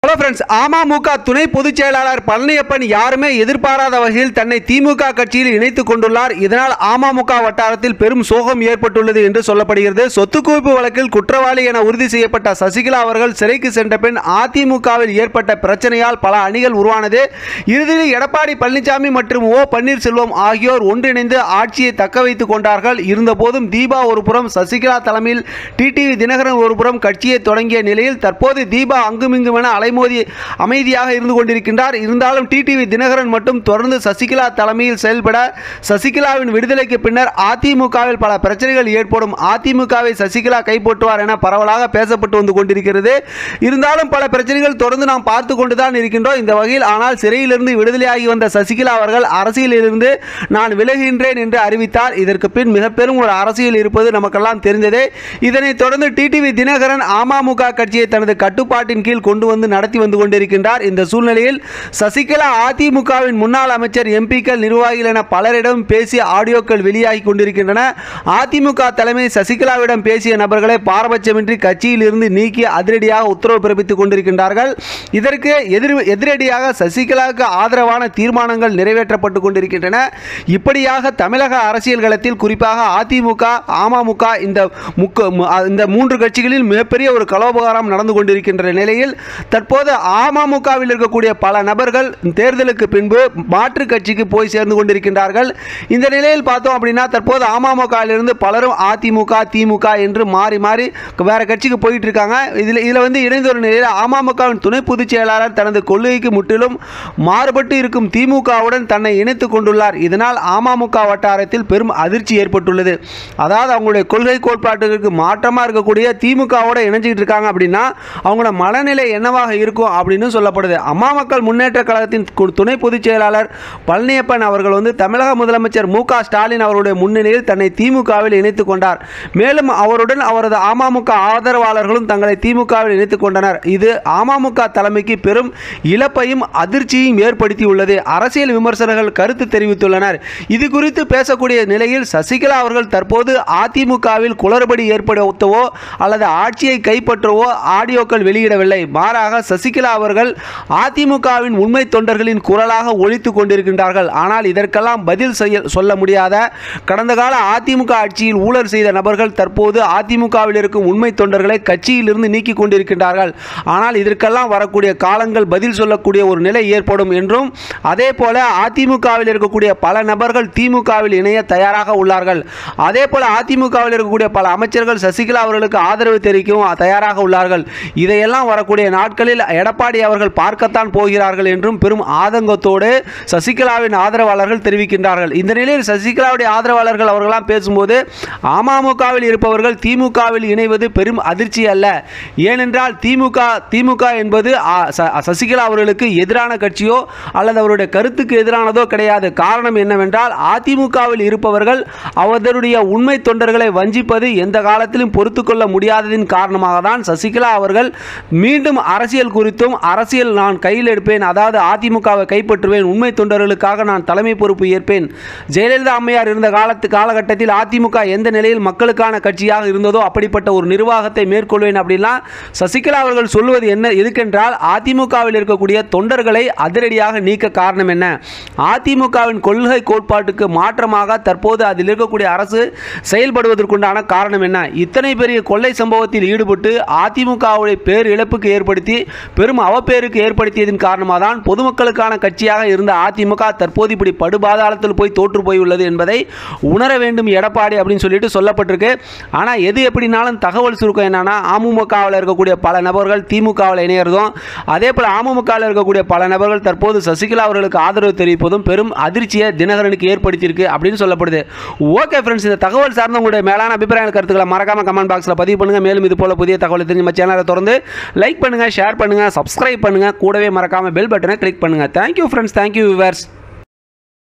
hello friends AMMK துணை பொதுச் செயலாளர் பழனியப்பன் யாருமே எதிர்பாராத வகையில் தன்னை திமுக கட்சியில் இணைத்துக் கொண்டுள்ளார் இதனால் அமமுக வட்டாரத்தில் பெரும் சோகம் ஏற்பட்டுள்ளது என்று சொல்லப்படுகிறது சொத்து குவிப்பு வழக்கில் குற்றவாளி என உறுதி செய்யப்பட்ட சசிகலா அவர்கள் சிறைக்கு சென்ற பின் அதிமுகவில் ஏற்பட்ட பிரச்சனையால் பல அணிகள் உருவானது இறுதியில் எடப்பாடி பழனிசாமி மற்றும் ஓ பன்னீர்செல்வம் ஆகியோர் ஒன்றிணைந்து ஆட்சியை தக்க வைத்துக் கொண்டார்கள் இருந்தபோதும் தீபா ஒரு புறம் சசிகலா தலைமையில் டிடிவி தினகரன் ஒரு புறம் கட்சியை தொடங்கிய நிலையில் தற்போது தீபா அங்குமிங்குமென அலைமோதி அமைதியாக இருந்து கொண்டிருக்கின்றார் இருந்தாலும் டிடிவி தினகரன் மட்டும் தொடர்ந்து சசிகலா தலைமையில் செயல்பட சசிகலாவின் விடுதலைக்கு பின்னர் அதிமுகவில் பல பிரச்சனைகள் ஏற்படும் அதிமுகவை சசிகலா கைப்பற்றுவார் என பரவலாக பேசப்பட்டு வந்து கொண்டிருக்கிறது இருந்தாலும் பல பிரச்சனைகள் தொடர்ந்து நாம் பார்த்து கொண்டுதான் இருக்கின்றோம் இந்த வகையில் ஆனால் சிறையிலிருந்து விடுதலையாகி வந்த சசிகலா அவர்கள் அரசியலிலிருந்து நான் விலகுகின்றேன் என்று அறிவித்தார் இதற்கு பின் மிக பெரும் ஒரு அரசியல் இருப்பது நமக்கெல்லாம் தெரிந்ததே இதனைத் தொடர்ந்து டிடிவி தினகரன் அமமுக கட்சியை தனது கட்டுப்பாட்டின் கீழ் கொண்டு வந்து நடத்தி வந்து கொண்டிருக்கின்றார் இந்த சூழ்நிலையில் சசிகலா அதிமுகவின் முன்னாள் அமைச்சர் எம்பிக்கள் நிர்வாகிகள் என பலரிடம் பேசிய ஆடியோக்கள் வெளியாகி கொண்டிருக்கின்றன அதிமுக தலைமை சசிகலாவிடம் பேசிய நபர்களை பாரபட்சமின்றி கட்சியில் இருந்து நீக்கி அதிரடியாக உத்தரவு பிறப்பித்துக் கொண்டிருக்கின்றார்கள் இதற்கு எதிர் எதிரடியாக சசிகலாவுக்கு ஆதரவான தீர்மானங்கள் நிறைவேற்றப்பட்டு கொண்டிருக்கின்றன இப்படியாக தமிழக அரசியல் களத்தில் குறிப்பாக அதிமுக அமமுக இந்த முக்க மு- இந்த மூன்று கட்சிகளில் மிகப்பெரிய ஒரு கலோபகாரம் நடந்து கொண்டிருக்கின்ற நிலையில் தற்போது அமமுகவில் இருக்கக்கூடிய பல நபர்கள் தேர்தலுக்கு பின்பு மாற்று கட்சிக்கு போய் சேர்ந்து கொண்டிருக்கின்றார்கள் இந்த நிலையில் பார்த்தோம் அப்படின்னா தற்போது அமமுகவிலிருந்து பலரும் அதிமுக திமுக என்று மாறி மாறி வேற கட்சிக்கு போயிட்டு இருக்காங்க இதில் இதில் வந்து இணைந்த ஒரு நிலையில் அமமுகவின் துணை பொதுச் செயலாளர் தனது கொள்கைக்கு முற்றிலும் மாறுபட்டு இருக்கும் திமுகவுடன் தன்னை இணைத்துக் கொண்டுள்ளார் இதனால் அமமுக வட்டாரத்தில் பெரும் அதிர்ச்சி ஏற்பட்டுள்ளது அதாவது அவங்களுடைய கொள்கை கோட்பாட்டுக்கு மாற்றமாக இருக்கக்கூடிய திமுகவோட இணைஞ்சிக்கிட்டு இருக்காங்க அப்படின்னா அவங்களோட மனநிலை என்னவாக இருக்கும் அப்படின்னு சொல்லப்படுது அம்மா மக்கள் முன்னேற்ற கழகத்தின் கு- துணை பொதுச் செயலாளர் பழனியப்பன் அவர்கள் வந்து தமிழக முதலமைச்சர் மு க ஸ்டாலின் அவருடைய முன்னிலையில் தன்னை திமுகவில் இணைத்துக் கொண்டார் மேலும் அவருடன் அவரது அமமுக ஆதரவாளர்களும் தங்களை திமுகவில் இணைத்துக் கொண்டனர் இது அமமுக தலைமைக்கு பெரும் இழப்பையும் அதிர்ச்சியையும் ஏற்படுத்தியுள்ளது அரசியல் விமர்சகர்கள் கருத்து தெரிவித்துள்ளனர் இது குறித்து பேசக்கூடிய நிலையில் சசிகலா அவர்கள் தற்போது அதிமுகவில் குளறுபடி ஏற்படுத்தவோ அல்லது ஆட்சியை கைப்பற்றவோ ஆடியோக்கள் வெளியிடவில்லை மாறாக சசிகலா அவர்கள் அதிமுகவின் உண்மை தொண்டர்களின் குரலாக ஒலித்துக் கொண்டிருக்கின்றார்கள் ஆனால் இதற்கெல்லாம் பதில் செய்ய சொல்ல முடியாத கடந்த கால அதிமுக ஆட்சியில் ஊழல் செய்த நபர்கள் தற்போது அதிமுகவில் இருக்கும் உண்மை தொண்டர்களை கட்சியிலிருந்து நீக்கிக் கொண்டிருக்கின்றார்கள் ஆனால் இதற்கெல்லாம் வரக்கூடிய காலங்கள் பதில் சொல்லக்கூடிய ஒரு நிலை ஏற்படும் என்றும் அதே போல அதிமுகவில் இருக்கக்கூடிய பல நபர்கள் திமுகவில் இணைய தயாராக உள்ளார்கள் அதே போல அதிமுகவில் இருக்கக்கூடிய பல அமைச்சர்கள் சசிகலா அவர்களுக்கு ஆதரவு தெரிவிக்கவும் தயாராக உள்ளார்கள் இதையெல்லாம் வரக்கூடிய நாட்களில் எடப்பாடி அவர்கள் பார்க்கத்தான் போகிறார்கள் என்றும் பெரும் ஆதங்கத்தோடு சசிகலாவின் ஆதரவாளர்கள் தெரிவிக்கின்றார்கள் இந்த நிலையில் சசிகலாவுடைய ஆதரவாளர்கள் அவர்களாம் பேசும்போது அமமுகவில் இருப்பவர்கள் திமுகவில் இணைவது பெரும் அதிர்ச்சி அல்ல ஏனென்றால் திமுக திமுக என்பது ஆ, ச- சசிகலா அவர்களுக்கு எதிரான கட்சியோ அல்லது அவருடைய கருத்துக்கு எதிரானதோ கிடையாது காரணம் என்னவென்றால் அதிமுகவில் இருப்பவர்கள் அவர்களுடைய உண்மை தொண்டர்களை வஞ்சிப்பது எந்த காலத்திலும் பொறுத்துக்கொள்ள முடியாததின் காரணமாக தான் சசிகலா அவர்கள் மீண்டும் அரசியல் குறித்தும் அரசியல் நான் கையில் எடுப்பேன் அதாவது அதிமுகவை கைப்பற்றுவேன் உண்மை தொண்டர்களுக்காக நான் தலைமை பொறுப்பு ஏற்பேன் ஜெயலலிதா அம்மையார் இருந்த காலத்து காலகட்டத்தில் அதிமுக எந்த நிலையில் மக்களுக்கான கட்சியாக இருந்ததோ அப்படிப்பட்ட ஒரு நிர்வாகத்தை மேற்கொள்வேன் அப்படின்லாம் சசிகலா அவர்கள் சொல்வது என்ன எதுக்கென்றால் அதிமுகவில் இருக்கக்கூடிய தொண்டர்களை அதிரடியாக நீக்க காரணம் என்ன அதிமுகவின் கொள்கை கோட்பாட்டுக்கு மாற்றமாக தற்போது அதில் இருக்கக்கூடிய அரசு செயல்படுவதற்குண்டான காரணம் என்ன இத்தனை பெரிய கொள்ளை சம்பவத்தில் ஈடுபட்டு அதிமுகவுடைய பேர் இழப்புக்கு ஏற்படுத்தி பெரும் அவப்பேருக்கு ஏற்படுத்தியதன் காரணமாக தான் பொதுமக்களுக்கான கட்சியாக இருந்த அதிமுக தற்போது இப்படி படுபாதாளத்தில் போய் தோற்று போயுள்ளது என்பதை உணர வேண்டும் எடப்பாடி அப்படின்னு சொல்லிட்டு சொல்லப்பட்டிருக்கு ஆனால் எது எப்படினாலும் தகவல் சுருக்கம் என்னன்னா அமமுகவில் இருக்கக்கூடிய பல நபர்கள் திமுகவில் இணையறதும் அதே போல் அமமுகவில் இருக்கக்கூடிய பல நபர்கள் தற்போது சசிகலா அவர்களுக்கு ஆதரவு தெரிவிப்பதும் பெரும் அதிர்ச்சியை தினகரனுக்கு ஏற்படுத்தியிருக்கு அப்படின்னு சொல்லப்படுது ஓகே ஃப்ரெண்ட்ஸ் இந்த தகவல் சார்ந்த உங்களுடைய மேலான அபிப்பிராய கருத்துக்களை மறக்காம கமெண்ட் பாக்ஸில் பதிவு பண்ணுங்க மேலும் இது போல புதிய தகவல் தெரிஞ்சு நம்ம சேனலை தொடர்ந்து லைக் பண்ணுங்க ஷேர் பண்ணுங்க சப்ஸ்கிரைப் பண்ணுங்க கூடவே மறக்காம பெல் பட்டனை கிளிக் பண்ணுங்க தேங்க்யூ ஃப்ரெண்ட்ஸ் தேங்க்யூ விவர்ஸ்